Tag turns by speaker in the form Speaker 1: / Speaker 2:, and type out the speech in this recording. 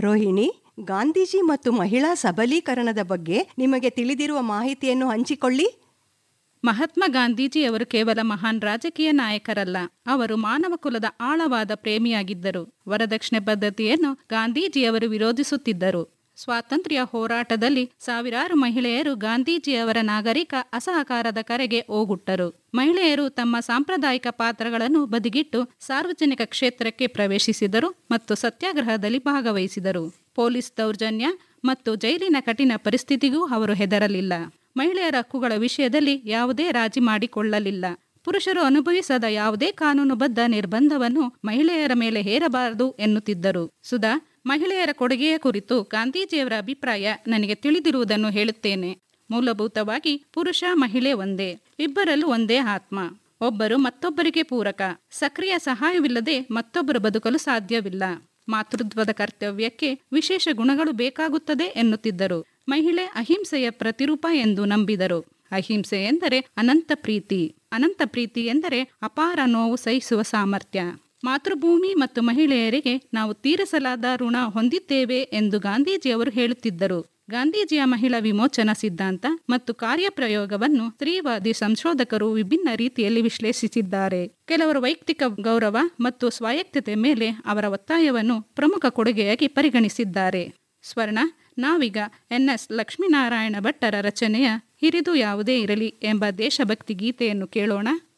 Speaker 1: ರೋಹಿಣಿ ಗಾಂಧೀಜಿ ಮತ್ತು ಮಹಿಳಾ ಸಬಲೀಕರಣದ ಬಗ್ಗೆ ನಿಮಗೆ ತಿಳಿದಿರುವ ಮಾಹಿತಿಯನ್ನು ಹಂಚಿಕೊಳ್ಳಿ
Speaker 2: ಮಹಾತ್ಮ ಗಾಂಧೀಜಿಯವರು ಕೇವಲ ಮಹಾನ್ ರಾಜಕೀಯ ನಾಯಕರಲ್ಲ ಅವರು ಮಾನವ ಕುಲದ ಆಳವಾದ ಪ್ರೇಮಿಯಾಗಿದ್ದರು ವರದಕ್ಷಿಣೆ ಪದ್ಧತಿಯನ್ನು ಗಾಂಧೀಜಿಯವರು ವಿರೋಧಿಸುತ್ತಿದ್ದರು ಸ್ವಾತಂತ್ರ್ಯ ಹೋರಾಟದಲ್ಲಿ ಸಾವಿರಾರು ಮಹಿಳೆಯರು ಗಾಂಧೀಜಿಯವರ ನಾಗರಿಕ ಅಸಹಕಾರದ ಕರೆಗೆ ಓಗುಟ್ಟರು ಮಹಿಳೆಯರು ತಮ್ಮ ಸಾಂಪ್ರದಾಯಿಕ ಪಾತ್ರಗಳನ್ನು ಬದಿಗಿಟ್ಟು ಸಾರ್ವಜನಿಕ ಕ್ಷೇತ್ರಕ್ಕೆ ಪ್ರವೇಶಿಸಿದರು ಮತ್ತು ಸತ್ಯಾಗ್ರಹದಲ್ಲಿ ಭಾಗವಹಿಸಿದರು ಪೊಲೀಸ್ ದೌರ್ಜನ್ಯ ಮತ್ತು ಜೈಲಿನ ಕಠಿಣ ಪರಿಸ್ಥಿತಿಗೂ ಅವರು ಹೆದರಲಿಲ್ಲ ಮಹಿಳೆಯರ ಹಕ್ಕುಗಳ ವಿಷಯದಲ್ಲಿ ಯಾವುದೇ ರಾಜಿ ಮಾಡಿಕೊಳ್ಳಲಿಲ್ಲ ಪುರುಷರು ಅನುಭವಿಸದ ಯಾವುದೇ ಕಾನೂನುಬದ್ಧ ನಿರ್ಬಂಧವನ್ನು ಮಹಿಳೆಯರ ಮೇಲೆ ಹೇರಬಾರದು ಎನ್ನುತ್ತಿದ್ದರು ಸುಧಾ ಮಹಿಳೆಯರ ಕೊಡುಗೆಯ ಕುರಿತು ಗಾಂಧೀಜಿಯವರ ಅಭಿಪ್ರಾಯ ನನಗೆ ತಿಳಿದಿರುವುದನ್ನು ಹೇಳುತ್ತೇನೆ ಮೂಲಭೂತವಾಗಿ ಪುರುಷ ಮಹಿಳೆ ಒಂದೇ ಇಬ್ಬರಲ್ಲೂ ಒಂದೇ ಆತ್ಮ ಒಬ್ಬರು ಮತ್ತೊಬ್ಬರಿಗೆ ಪೂರಕ ಸಕ್ರಿಯ ಸಹಾಯವಿಲ್ಲದೆ ಮತ್ತೊಬ್ಬರು ಬದುಕಲು ಸಾಧ್ಯವಿಲ್ಲ ಮಾತೃತ್ವದ ಕರ್ತವ್ಯಕ್ಕೆ ವಿಶೇಷ ಗುಣಗಳು ಬೇಕಾಗುತ್ತದೆ ಎನ್ನುತ್ತಿದ್ದರು ಮಹಿಳೆ ಅಹಿಂಸೆಯ ಪ್ರತಿರೂಪ ಎಂದು ನಂಬಿದರು ಅಹಿಂಸೆ ಎಂದರೆ ಅನಂತ ಪ್ರೀತಿ ಅನಂತ ಪ್ರೀತಿ ಎಂದರೆ ಅಪಾರ ನೋವು ಸಹಿಸುವ ಸಾಮರ್ಥ್ಯ ಮಾತೃಭೂಮಿ ಮತ್ತು ಮಹಿಳೆಯರಿಗೆ ನಾವು ತೀರಿಸಲಾದ ಋಣ ಹೊಂದಿದ್ದೇವೆ ಎಂದು ಗಾಂಧೀಜಿಯವರು ಹೇಳುತ್ತಿದ್ದರು ಗಾಂಧೀಜಿಯ ಮಹಿಳಾ ವಿಮೋಚನಾ ಸಿದ್ಧಾಂತ ಮತ್ತು ಕಾರ್ಯಪ್ರಯೋಗವನ್ನು ಸ್ತ್ರೀವಾದಿ ಸಂಶೋಧಕರು ವಿಭಿನ್ನ ರೀತಿಯಲ್ಲಿ ವಿಶ್ಲೇಷಿಸಿದ್ದಾರೆ ಕೆಲವರು ವೈಯಕ್ತಿಕ ಗೌರವ ಮತ್ತು ಸ್ವಾಯತ್ತತೆ ಮೇಲೆ ಅವರ ಒತ್ತಾಯವನ್ನು ಪ್ರಮುಖ ಕೊಡುಗೆಯಾಗಿ ಪರಿಗಣಿಸಿದ್ದಾರೆ ಸ್ವರ್ಣ ನಾವೀಗ ಎನ್ ಎಸ್ ಲಕ್ಷ್ಮೀನಾರಾಯಣ ಭಟ್ಟರ ರಚನೆಯ ಹಿರಿದು ಯಾವುದೇ ಇರಲಿ ಎಂಬ ದೇಶಭಕ್ತಿ ಗೀತೆಯನ್ನು ಕೇಳೋಣ